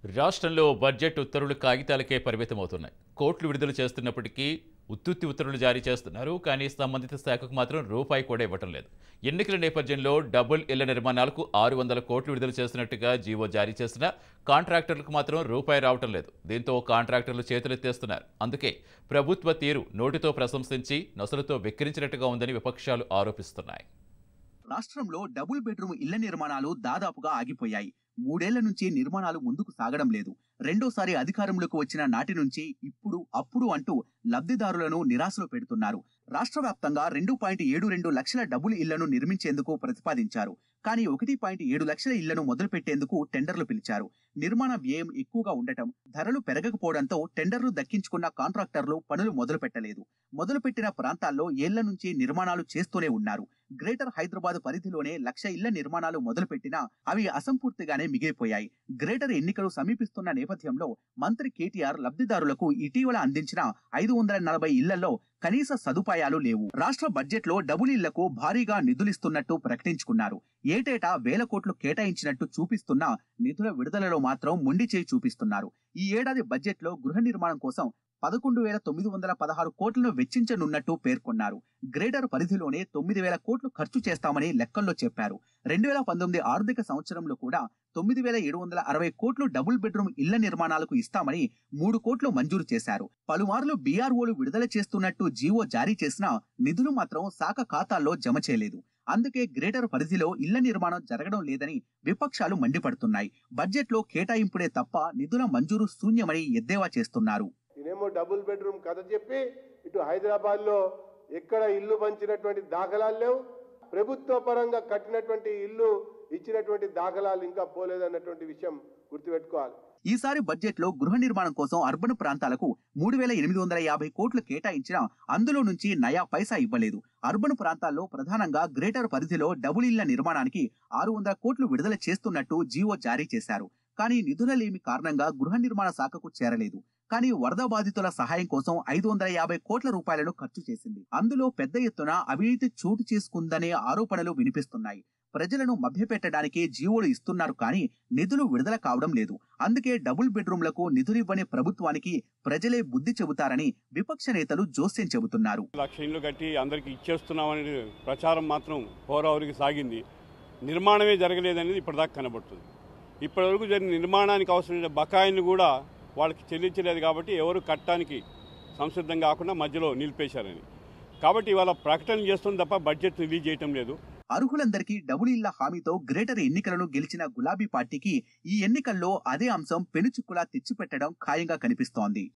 రాష్ట్రంలో బడ్జెట్ ఉత్తర్వులు కాగితాలకే పరిమితమవుతున్నాయి కోట్లు విడుదల చేస్తున్నప్పటికీ ఉత్తుత్తి ఉత్తర్వులు జారీ చేస్తున్నారు కానీ సంబంధిత శాఖకు మాత్రం రూపాయి కూడా ఇవ్వటం లేదు ఎన్నికల నేపథ్యంలో డబుల్ ఇళ్ల నిర్మాణాలకు ఆరు వందల కోట్లు విడుదల చేస్తున్నట్టుగా జీవో జారీ చేసినా కాంట్రాక్టర్లకు మాత్రం రూపాయి రావటం లేదు దీంతో కాంట్రాక్టర్లు చేతులెత్తేస్తున్నారు అందుకే ప్రభుత్వ తీరు నోటితో ప్రశంసించి నొసలుతో వెక్కిరించినట్టుగా ఉందని విపక్షాలు ఆరోపిస్తున్నాయి రాష్ట్రంలో డబుల్ బెడ్రూమ్ ఇళ్ల నిర్మాణాలు దాదాపుగా ఆగిపోయాయి మూడేళ్ల నుంచి నిర్మాణాలు ముందుకు సాగడం లేదు రెండోసారి అధికారంలోకి వచ్చిన నాటి నుంచి ఇప్పుడు అప్పుడు అంటూ లబ్ధిదారులను నిరాశలో పెడుతున్నారు రాష్ట్ర వ్యాప్తంగా రెండు పాయింట్ ఏడు రెండు లక్షల డబుల్ ఇళ్లను నిర్మించేందుకు ప్రతిపాదించారు కానీ ఒకటి పాయింట్ ఏడు లక్షల ఇళ్లను మొదలుపెట్టేందుకు టెండర్లు పిలిచారు నిర్మాణ వ్యయం ఎక్కువగా ఉండటం ధరలు పెరగకపోవడంతో టెండర్లు దక్కించుకున్న కాంట్రాక్టర్లు పనులు మొదలుపెట్టలేదు మొదలుపెట్టిన ప్రాంతాల్లో ఏళ్ల నుంచి నిర్మాణాలు చేస్తూనే ఉన్నారు గ్రేటర్ హైదరాబాద్ పరిధిలోనే లక్ష ఇళ్ల నిర్మాణాలు మొదలుపెట్టినా అవి అసంపూర్తిగానే మిగిలిపోయాయి గ్రేటర్ ఎన్నికలు సమీపిస్తున్న నేపథ్యంలో మంత్రి కేటీఆర్ లబ్ధిదారులకు ఇటీవల అందించిన ఐదు వందల నలభై ఇళ్లలో కనీస సదుపాయాలు లేవు రాష్ట్ర బడ్జెట్ లో డబుల్ ఇళ్లకు భారీగా నిధులిస్తున్నట్టు ప్రకటించుకున్నారు ఏటేటా వేల కోట్లు కేటాయించినట్టు చూపిస్తున్న నిధుల విడుదలలో మాత్రం మొండి చేయి చూపిస్తున్నారు ఈ ఏడాది బడ్జెట్ లో గృహ నిర్మాణం కోసం పదకొండు వేల తొమ్మిది వందల పదహారు కోట్లను వెచ్చించనున్నట్టు పేర్కొన్నారు గ్రేటర్ పరిధిలోనే తొమ్మిది వేల కోట్లు ఖర్చు చేస్తామని లెక్కల్లో చెప్పారు రెండు వేల పంతొమ్మిది ఆర్థిక సంవత్సరంలో కూడా తొమ్మిది వేల ఏడు వందల అరవై కోట్లు డబుల్ బెడ్రూమ్ ఇళ్ల నిర్మాణాలకు ఇస్తామని మూడు కోట్లు మంజూరు చేశారు పలుమార్లు బీఆర్ఓలు విడుదల చేస్తున్నట్టు జీవో జారీ చేసినా నిధులు మాత్రం శాఖ ఖాతాల్లో జమ చేయలేదు అందుకే గ్రేటర్ పరిధిలో ఇళ్ల నిర్మాణం జరగడం లేదని విపక్షాలు మండిపడుతున్నాయి బడ్జెట్ లో కేటాయింపుడే తప్ప నిధుల మంజూరు శూన్యమని ఎద్దేవా చేస్తున్నారు ఈయనేమో డబుల్ బెడ్రూమ్ కథ చెప్పి ఇటు హైదరాబాద్లో ఎక్కడ ఇల్లు పంచినటువంటి దాఖలాలు లేవు ప్రభుత్వ పరంగా కట్టినటువంటి ఇల్లు ఇచ్చినటువంటి దాఖలాలు ఇంకా పోలేదన్నటువంటి విషయం గుర్తుపెట్టుకోవాలి ఈసారి బడ్జెట్ లో గృహ నిర్మాణం కోసం అర్బన్ ప్రాంతాలకు మూడు వేల ఎనిమిది వందల యాభై కోట్లు కేటాయించినా అందులో నుంచి నయా పైసా ఇవ్వలేదు అర్బన్ ప్రాంతాల్లో ప్రధానంగా గ్రేటర్ పరిధిలో డబుల్ ఇళ్ల నిర్మాణానికి ఆరు వందల కోట్లు విడుదల చేస్తున్నట్టు జీవో జారీ చేశారు కానీ నిధుల లేమి కారణంగా గృహ నిర్మాణ శాఖకు చేరలేదు కానీ వరద బాధితుల సహాయం కోసం ఐదు వందల యాభై కోట్ల రూపాయలను ఖర్చు చేసింది అందులో పెద్ద ఎత్తున అవినీతి చోటు చేసుకుందనే ఆరోపణలు వినిపిస్తున్నాయి ప్రజలను మభ్యపెట్టడానికి జీవోలు ఇస్తున్నారు కానీ నిధులు విడుదల కావడం లేదు అందుకే డబుల్ బెడ్రూమ్లకు నిధులివ్వని ప్రభుత్వానికి ప్రజలే బుద్ధి చెబుతారని విపక్ష నేతలు జోస్యం చెబుతున్నారు లక్ష ఇండ్లు కట్టి అందరికి ఇచ్చేస్తున్నామనే ప్రచారం మాత్రం హోరావరికి సాగింది నిర్మాణమే జరగలేదనేది ఇప్పటిదాకా కనబడుతుంది ఇప్పటివరకు జరిగిన నిర్మాణానికి అవసరమైన బకాయిని కూడా వాళ్ళకి చెల్లించలేదు కాబట్టి ఎవరు కట్టడానికి సంసిద్ధం కాకుండా మధ్యలో నిలిపేశారని కాబట్టి ఇవాళ ప్రకటన చేస్తుంది తప్ప బడ్జెట్ రిలీజ్ చేయటం లేదు అర్హులందరికీ డబుల్ ఇళ్ల హామీతో గ్రేటర్ ఎన్నికలను గెలిచిన గులాబీ పార్టీకి ఈ ఎన్నికల్లో అదే అంశం పెనుచుక్కులా తెచ్చిపెట్టడం ఖాయంగా కనిపిస్తోంది